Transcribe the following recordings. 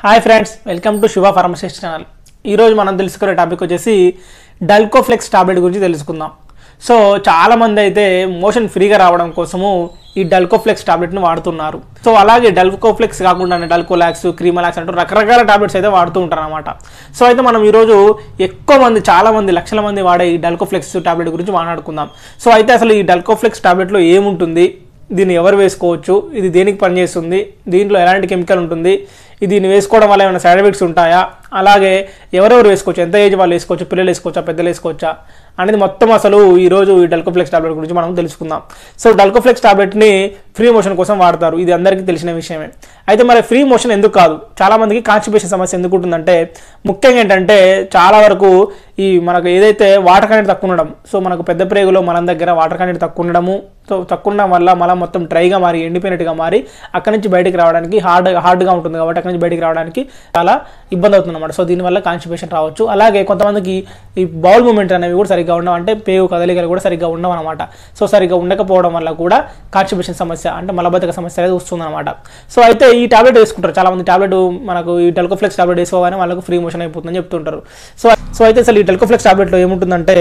hi friends welcome to Shiva pharmacist channel ఈరోజు మనం తెలుసుకునే టాపిక్ వచ్చేసి డల్కోఫ్లెక్స్ టాబ్లెట్ గురించి తెలుసుకుందాం సో చాలామంది అయితే మోషన్ ఫ్రీగా రావడం కోసము ఈ డల్కోఫ్లెక్స్ టాబ్లెట్ని వాడుతున్నారు సో అలాగే డల్కోఫ్లెక్స్ కాకుండా డల్కోలాక్స్ క్రీమలాక్స్ అంటూ రకరకాల టాబ్లెట్స్ అయితే వాడుతూ ఉంటారు అనమాట సో అయితే మనం ఈరోజు ఎక్కువ మంది చాలా మంది లక్షల మంది వాడే ఈ డల్కోఫ్లెక్స్ టాబ్లెట్ గురించి మాట్లాడుకుందాం సో అయితే అసలు ఈ డల్కోఫ్లెక్స్ టాబ్లెట్లో ఏముంటుంది దీన్ని ఎవరు వేసుకోవచ్చు ఇది దేనికి పనిచేస్తుంది దీంట్లో ఎలాంటి కెమికల్ ఉంటుంది ఇది దీన్ని వేసుకోవడం వల్ల ఏమైనా సైడ్ ఎఫెక్ట్స్ ఉంటాయా అలాగే ఎవరెవరు వేసుకోవచ్చు ఎంత ఏజ్ వాళ్ళు వేసుకోవచ్చు పిల్లలు వేసుకోవచ్చా పెద్దలు వేసుకోవచ్చా అనేది మొత్తం అసలు ఈరోజు ఈ డల్కోఫ్లెక్స్ టాబ్లెట్ గురించి మనం తెలుసుకుందాం సో డల్కోఫ్లెక్స్ టాబ్లెట్ని ఫ్రీ మోషన్ కోసం వాడతారు ఇది అందరికీ తెలిసిన విషయమే అయితే మరి ఫ్రీ మోషన్ ఎందుకు కాదు చాలా మందికి కాన్స్టిపేషన్ సమస్య ఎందుకు ఉంటుందంటే ముఖ్యంగా ఏంటంటే చాలా వరకు ఈ మనకు ఏదైతే వాటర్ కంటెంట్ తక్కువ ఉండడం సో మనకు పెద్ద ప్రేగులో మన దగ్గర వాటర్ కంటెంట్ తక్కువ ఉండడము సో తక్కువ ఉండడం వల్ల మళ్ళీ మొత్తం డ్రైగా మారి ఎండిపోయినట్టుగా మారి అక్కడి నుంచి బయటికి రావడానికి హార్డ్ హార్డ్గా ఉంటుంది కాబట్టి అక్కడి నుంచి బయటికి రావడానికి చాలా ఇబ్బంది అవుతుంది అనమాట సో దీనివల్ల కాన్స్టిపేషన్ రావచ్చు అలాగే కొంతమందికి ఈ బౌల్ మూమెంట్ అనేవి కూడా సరిగ్గా ఉండవు అంటే పేగు కదలికలు కూడా సరిగ్గా ఉండవు అనమాట సో సరిగ్గా ఉండకపోవడం వల్ల కూడా కాన్స్టిపేషన్ సమస్య అంటే మలబద్ధక సమస్య అనేది వస్తుంది అనమాట సో అయితే ఈ టాబ్లెట్ వేసుకుంటారు చాలా మంది టాబ్లెట్ మనకు ఈ డెల్కోఫ్లెక్స్ టాబ్లెట్ వేసుకోగానే వాళ్ళకు ఫ్రీ మోషన్ అయిపోతుందని చెప్తుంటారు సో సో అయితే అసలు ఈ డెల్కోఫ్లెక్స్ టాబ్లెట్లో ఏముంటుందంటే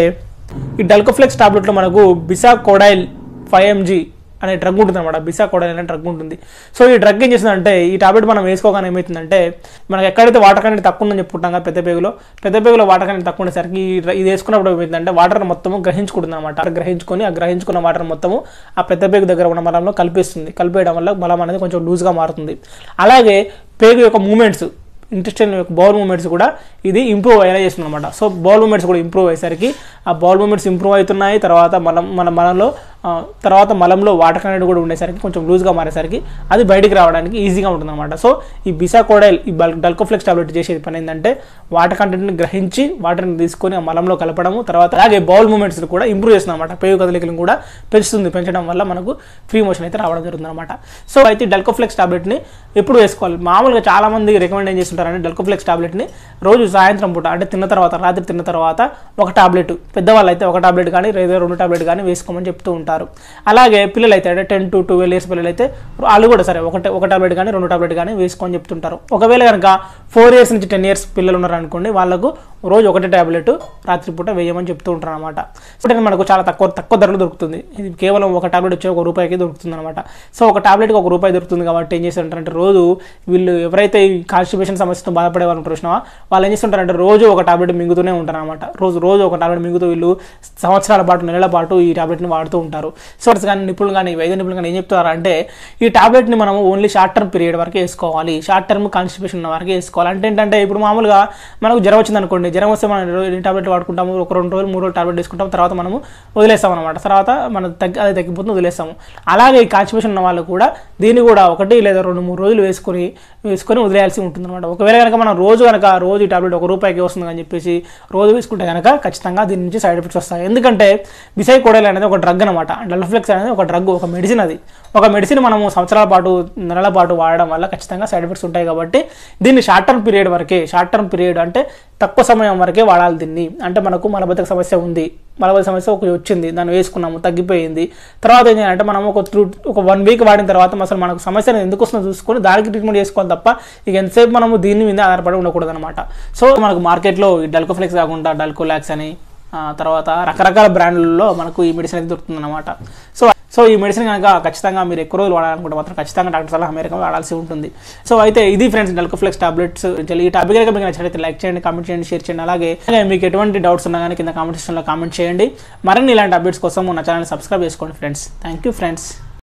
ఈ డెల్కోఫ్లెక్స్ టాబ్లెట్లో మనకు బిసా కోడైల్ ఫైవ్ ఎంజీ అనే డ్రగ్ ఉంటుంది అనమాట బిసా కోడైల్ అనే డ్రగ్ ఉంటుంది సో ఈ డ్రగ్ ఏం చేస్తుందంటే ఈ టాబ్లెట్ మనం వేసుకోగానే ఏమవుతుందంటే మనకి ఎక్కడైతే వాటర్ కంటెంట్ తక్కువ ఉందని చెప్పుకుంటాం కదా పెద్ద పేగులో పెద్ద పేగులో వాటర్ కంటెంట్ తక్కువ ఉండేసరికి ఈ డ్ర- ఇది వేసుకున్నప్పుడు ఏమవుతుందంటే వాటర్ మొత్తము గ్రహించుకుంటుంది అనమాట గ్రహించుకొని ఆ గ్రహించుకున్న వాటర్ మొత్తము ఆ పెద్ద పేగు దగ్గర ఉన్న మలంలో కలిపేస్తుంది కలిపేయడం వల్ల మలం అనేది కొంచెం లూజ్గా మారుతుంది అలాగే పేగు యొక్క మూమెంట్స్ ఇంటెస్టైన్ యొక్క బౌల్ మూమెంట్స్ కూడా ఇది ఇంప్రూవ్ అయ్యేలా చేస్తుంది అనమాట సో బౌల్ మూమెంట్స్ కూడా ఇంప్రూవ్ అయ్యేసరికి ఆ బౌల్ మూమెంట్స్ ఇంప్రూవ్ అవుతున్నాయి తర్వాత మలం మన మలంలో ఆ, తర్వాత మలంలో వాటర్ కంటెంట్ కూడా ఉండేసరికి కొంచెం లూజ్గా మారేసరికి అది బయటికి రావడానికి ఈజీగా ఉంటుంది అనమాట సో ఈ బిసా కోడైల్ ఈ బల్ డల్కోఫ్లెక్స్ టాబ్లెట్ చేసేది పని ఏంటంటే వాటర్ కంటెంట్ని గ్రహించి వాటర్ని తీసుకొని ఆ మలంలో కలపడము తర్వాత అలాగే బౌల్ మూమెంట్స్ కూడా ఇంప్రూవ్ చేస్తుంది అనమాట పేగు కదలికలను కూడా పెంచుతుంది పెంచడం వల్ల మనకు ఫ్రీ మోషన్ అయితే రావడం జరుగుతుంది అనమాట సో అయితే డల్కోఫ్లెక్స్ టాబ్లెట్ని ఎప్పుడు వేసుకోవాలి మామూలుగా చాలా మంది రికమెండ్ ఏం చేస్తుంటారంటే డల్కోఫ్లెక్స్ టాబ్లెట్ని రోజు సాయంత్రం పూట అంటే తిన్న తర్వాత రాత్రి తిన్న తర్వాత ఒక టాబ్లెట్ పెద్దవాళ్ళు అయితే ఒక టాబ్లెట్ కానీ లేదా రెండు టాబ్లెట్ కానీ వేసుకోమని చెప్తూ ఉంటారు అలాగే పిల్లలు అయితే అంటే టెన్ టు ట్వెల్వ్ ఇయర్స్ పిల్లలు అయితే వాళ్ళు కూడా సరే ఒకటే ఒక టాబ్లెట్ కానీ రెండు టాబ్లెట్ కానీ వేసుకోమని చెప్తుంటారు ఒకవేళ కనుక ఫోర్ ఇయర్స్ నుంచి టెన్ ఇయర్స్ పిల్లలు ఉన్నారనుకోండి వాళ్ళకు రోజు ఒకటే టాబ్లెట్ రాత్రిపూట వేయమని చెప్తూ ఉంటారు అనమాట ఇప్పుడు మనకు చాలా తక్కువ తక్కువ ధరలో దొరుకుతుంది ఇది కేవలం ఒక టాబ్లెట్ వచ్చి ఒక రూపాయికి దొరుకుతుంది అనమాట సో ఒక టాబ్లెట్కి ఒక రూపాయి దొరుకుతుంది కాబట్టి ఏం చేస్తుంటారంటే రోజు వీళ్ళు ఎవరైతే ఈ కాన్స్టిపేషన్ సమస్యతో బాధపడే వాళ్ళు ఉంటారో చూసినావా, వాళ్ళు ఏం చేస్తుంటారంటే రోజు ఒక టాబ్లెట్ మింగుతూనే ఉంటారు అనమాట రోజు రోజు ఒక టాబ్లెట్ మింగుతూ వీళ్ళు సంవత్సరాల పాటు నెలల పాటు ఈ టాబ్లెట్ని వాడుతూ ఉంటారు సో కానీ నిపుణులు కానీ వైద్య నిపుణులు కానీ ఏం చెప్తారంటే ఈ టాబ్లెట్ని మనం ఓన్లీ షార్ట్ టర్మ్ పీరియడ్ వరకే వేసుకోవాలి షార్ట్ టర్మ్ కాన్స్టిపేషన్ ఉన్న వరకే వేసుకోవాలి అంటే ఏంటంటే ఇప్పుడు మామూలుగా మనకు జ్వరం వచ్చింది అనుకోండి జ్వరం వస్తే మనం ఈ టాబ్లెట్ వాడుకుంటాము ఒక రెండు రోజులు మూడు రోజులు టాబ్లెట్ తీసుకుంటాం తర్వాత మనము వదిలేస్తాం అనమాట తర్వాత మనం తగ్గి అది తగ్గిపోతుంది వదిలేస్తాము అలాగే ఈ కాన్స్టిపేషన్ ఉన్న వాళ్ళు కూడా దీన్ని కూడా ఒకటి లేదా రెండు మూడు రోజులు వేసుకొని వేసుకొని వదిలేయాల్సి ఉంటుంది అనమాట ఒకవేళ కనుక మనం రోజు కనుక రోజు ఈ టాబ్లెట్ ఒక రూపాయికి వస్తుంది అని చెప్పేసి రోజు వేసుకుంటే కనుక ఖచ్చితంగా దీని నుంచి సైడ్ ఎఫెక్ట్స్ వస్తాయి ఎందుకంటే బిసై కోడల్ అనేది ఒక డ్రగ్ అనమాట డల్ఫ్లెక్స్ అనేది ఒక డ్రగ్ ఒక మెడిసిన్ అది ఒక మెడిసిన్ మనము సంవత్సరాల పాటు నెలల పాటు వాడడం వల్ల ఖచ్చితంగా సైడ్ ఎఫెక్ట్స్ ఉంటాయి కాబట్టి దీన్ని షార్ట్ టర్మ్ పీరియడ్ వరకే షార్ట్ టర్మ్ పీరియడ్ అంటే తక్కువ సమయం వరకే వాడాలి దీన్ని అంటే మనకు మలబద్ధక సమస్య ఉంది మలబద్ధక సమస్య ఒక వచ్చింది దాన్ని వేసుకున్నాము తగ్గిపోయింది తర్వాత ఏం చేయాలంటే మనం ఒక త్రూ ఒక వన్ వీక్ వాడిన తర్వాత అసలు మనకు సమస్య అనేది ఎందుకు వస్తుందో చూసుకొని దానికి ట్రీట్మెంట్ చేసుకోవాలి తప్ప ఇక ఎంతసేపు మనము దీని మీద ఆధారపడి ఉండకూడదు అనమాట సో మనకు మార్కెట్లో ఈ డల్కోఫ్లెక్స్ కాకుండా డల్కోలాక్స్ అని ఆ, తర్వాత రకరకాల బ్రాండ్లలో మనకు ఈ మెడిసిన్ అయితే దొరుకుతుంది అనమాట సో సో ఈ మెడిసిన్ కనుక ఖచ్చితంగా మీరు ఎక్కువ రోజులు వాడాలనుకుంటే మాత్రం ఖచ్చితంగా డాక్టర్ సలహా మేరకు వాడాల్సి ఉంటుంది సో అయితే ఇది ఫ్రెండ్స్ డల్కోఫ్లెక్స్ టాబ్లెట్స్ ఈ టాపిక్ కనుక మీకు నచ్చినట్లయితే లైక్ చేయండి కామెంట్ చేయండి షేర్ చేయండి అలాగే అలాగే మీకు ఎటువంటి డౌట్స్ ఉన్నా కానీ కింద కామెంట్ సెక్షన్లో కామెంట్ చేయండి మరిన్ని ఇలాంటి అప్డేట్స్ కోసం నా ఛానల్ సబ్స్క్రైబ్ చేసుకోండి ఫ్రెండ్స్ థ్యాంక్ యూ ఫ్రెండ్స్